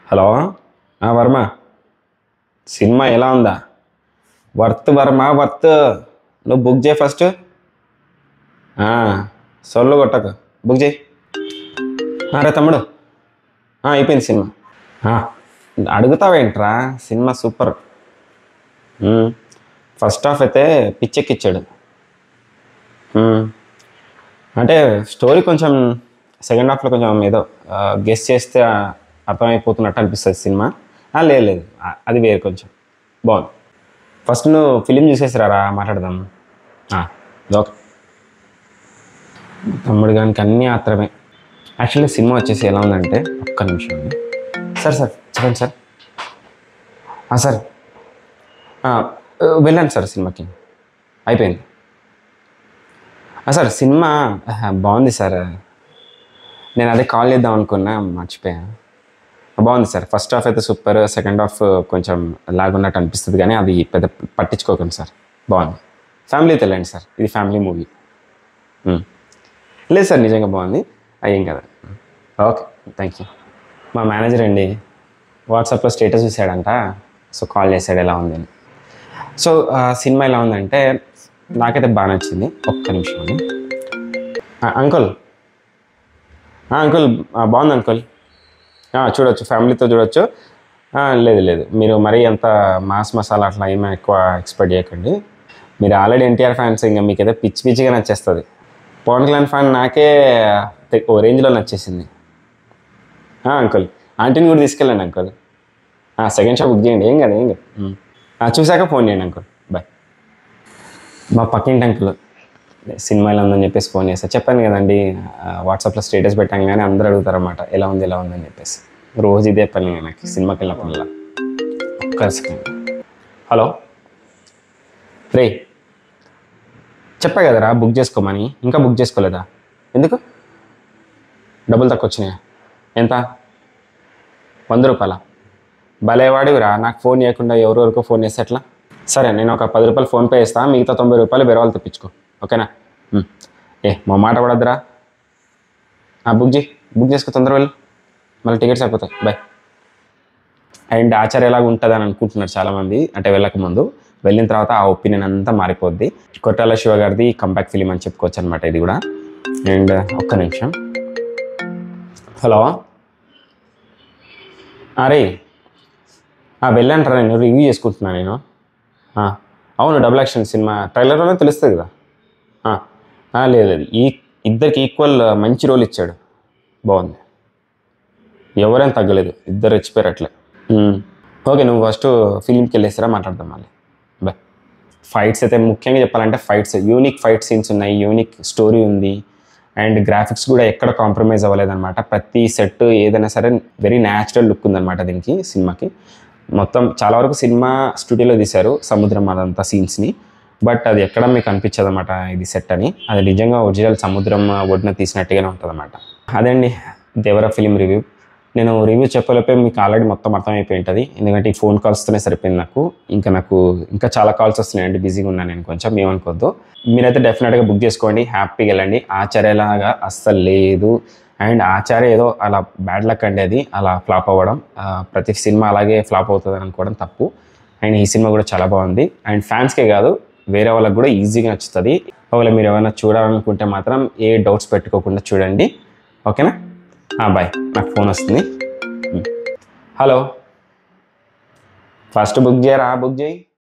Hello ఆ, Varma cinema ఎలా ఉందా వర్త్ వర్మ వర్త్ నువ్వు బుక్ చేయి ఫస్ట్ ఆ, సొల్లు కొట్టకు బుక్ చేయి ఆ, రే తమ్ముడు ఆ, అయిపోయింది సినిమా ఆ, అడుగుతావేంట్రా సినిమా సూపర్ ఉమ్, ఫస్ట్ హాఫ్ అయితే పిచ్చెక్కిచ్చాడు ఉమ్, అంటే స్టోరీ కొంచెం సెకండ్ హాఫ్లో కొంచెం ఏదో గెస్ చేస్తే ఆ, అర్థమైపోతున్నట్టు అనిపిస్తుంది సినిమా ఆ, లేదు లేదు ఆ, అది వేరు కొంచెం బాగుంది ఫస్ట్ నువ్వు ఫిలిం చూసేసిరారా మాట్లాడదాం ఆ, ఓకే తమ్ముడు గానికి అన్నీ ఆత్రమే యాక్చువల్లీ సినిమా వచ్చేసి ఎలా ఉందంటే ఒక్క నిమిషం అండి. సార్ సార్ చెప్పండి సార్ ఆ, సార్ ఆ, వెళ్ళాను సార్ సినిమాకి అయిపోయింది ఆ, సార్ సినిమా ఆహా, బాగుంది సార్ నేను అదే కాల్ చేద్దాం అనుకున్నా మర్చిపోయా బాగుంది సార్ ఫస్ట్ హాఫ్ అయితే సూపర్ సెకండ్ హాఫ్ కొంచెం లాగున్నట్టు అనిపిస్తుంది కానీ అది పెద్ద పట్టించుకోకండి సార్ బాగుంది ఫ్యామిలీతో వెళ్ళండి సార్ ఇది ఫ్యామిలీ మూవీ లేదు సార్ నిజంగా బాగుంది అయ్యేం కదా ఓకే థ్యాంక్ యూ మా మేనేజర్ అండి వాట్సాప్లో స్టేటస్ చూసాడంట సో కాల్ చేశాడు ఎలా ఉందని సో ఆ సినిమా ఎలా ఉందంటే నాకైతే బాగా నచ్చింది ఒక్క నిమిషం అండి ఆ, అంకుల్ ఆ, అంకుల్ ఆ, బాగుంది అంకుల్ ఆ, చూడొచ్చు ఫ్యామిలీతో చూడొచ్చు ఆ, లేదు లేదు మీరు మరీ అంత మాస్ మసాలా అట్లా ఏమీ ఎక్కువ ఎక్స్పెక్ట్ చేయకండి మీరు ఆల్రెడీ ఎన్టీఆర్ ఫ్యాన్స్ ఇంకా మీకు ఏదో పిచ్చి పిచ్చిగా నచ్చేస్తుంది పవన్ కళ్యాణ్ ఫ్యాన్ నాకే తె- ఓ రేంజ్లో నచ్చేసింది ఆ, అంకుల్ ఆంటీని కూడా తీసుకెళ్ళండి అంకుల్ సెకండ్ షో బుక్ చేయండి ఏం కదా ఏం కదా ఉమ్. ఆ, చూశాక ఫోన్ చేయండి అంకుల్ బాయ్ మా పక్కింటి అంకుల్ సినిమా ఎలా ఉందని చెప్పేసి ఫోన్ చేస్తా చెప్పాను కదండి ఆ, వాట్సాప్లో స్టేటస్ పెట్టాం కానీ అందరూ అడుగుతారు అన్నమాట ఎలా ఉంది ఎలా ఉందని చెప్పేసి రోజు ఇదే పని నాకు సినిమాకి వెళ్ళినప్పుడల్లా ఒక్క సెకండ్ హలో రే చెప్పా కదరా బుక్ చేసుకోమని ఇంకా బుక్ చేసుకోలేదా ఎందుకు డబ్బులు తక్కువ వచ్చినాయా ఎంత వంద రూపాయల భలేవాడివిరా నాకు ఫోన్ చేయకుండా ఎవరెవరికో ఫోన్ చేస్తే ఎట్లా సరే నేను ఒక పది రూపాయలు ఫోన్పే ఇస్తాను మిగతా తొంభై రూపాయలు వేరే వాళ్ళు తెప్పించుకో ఓకేనా ఉమ్. ఏ మా మాట పడద్దురా బుక్ చేయి బుక్ చేసుకో తొందరగా వెళ్ళు మళ్ళీ టికెట్స్ అయిపోతాయి బాయ్ అండ్ ఆచార్య ఎలాగ ఉంటుంది అని అనుకుంటున్నారు చాలామంది అంటే వెళ్ళక ముందు వెళ్ళిన తర్వాత ఆ ఒపీనియన్ అంతా మారిపోద్ది కొట్టాల శివ గారిది కంబ్యాక్ ఫిలిం అని చెప్పుకోవచ్చు అనమాట ఇది కూడా అండ్ ఒక్క నిమిషం హలో అరే వెళ్ళాను నేను రివ్యూ చేసుకుంటున్నాను నేను ఆ, అవును డబుల్ యాక్షన్ సినిమా ట్రైలర్లోనే తెలుస్తుంది కదా ఆ, ఆ, లేదు లేదు ఈ ఇద్దరికి ఈక్వల్ మంచి రోల్ ఇచ్చాడు బాగుంది ఎవరేం తగ్గలేదు ఇద్దరు రెచ్చిపోయారు అట్లే ఉమ్. ఓకే నువ్వు ఫస్ట్ ఫిలింకి వెళ్ళేసిరా మాట్లాడదాం మళ్ళీ బాయ్ ఫైట్స్ అయితే ముఖ్యంగా చెప్పాలంటే ఫైట్స్ యూనిక్ ఫైట్ సీన్స్ ఉన్నాయి యూనిక్ స్టోరీ ఉంది అండ్ గ్రాఫిక్స్ కూడా ఎక్కడ కాంప్రమైజ్ అవ్వలేదన్నమాట ప్రతి సెట్ ఏదైనా సరే వెరీ న్యాచురల్ లుక్ ఉందన్నమాట దీనికి సినిమాకి మొత్తం చాలా వరకు సినిమా స్టూడియోలో తీశారు సముద్రం అదంతా సీన్స్ని బట్ అది ఎక్కడ మీకు అనిపించదు అనమాట ఇది సెట్ అని అది నిజంగా ఒరిజినల్ సముద్రం ఒడిన తీసినట్టుగానే ఉంటుంది అనమాట అదండి దేవరా ఫిలిం రివ్యూ నేను రివ్యూ చెప్పలేపే మీకు ఆల్రెడీ మొత్తం అర్థమైపోయి ఉంటుంది ఎందుకంటే ఈ ఫోన్ కాల్స్తోనే సరిపోయింది నాకు ఇంకా నాకు ఇంకా చాలా కాల్స్ వస్తున్నాయి అండి బిజీగా ఉన్నాను నేను కొంచెం ఏమనుకోవద్దు మీరైతే డెఫినెట్గా బుక్ చేసుకోండి హ్యాపీగా వెళ్ళండి ఆచార్యలాగా అస్సలు లేదు అండ్ ఆచార్య ఏదో అలా బ్యాడ్ లక్ అండి అది అలా ఫ్లాప్ అవ్వడం ఆ, ప్రతి సినిమా అలాగే ఫ్లాప్ అవుతుంది అనుకోవడం తప్పు అండ్ ఈ సినిమా కూడా చాలా బాగుంది అండ్ ఫ్యాన్స్కే కాదు వేరే వాళ్ళకి కూడా ఈజీగా నచ్చుతుంది ఒకవేళ మీరు ఏమైనా చూడాలనుకుంటే మాత్రం ఏ డౌట్స్ పెట్టుకోకుండా చూడండి ఓకేనా బాయ్ నాకు ఫోన్ వస్తుంది హలో ఫస్ట్ బుక్ చేయరా బుక్ చేయి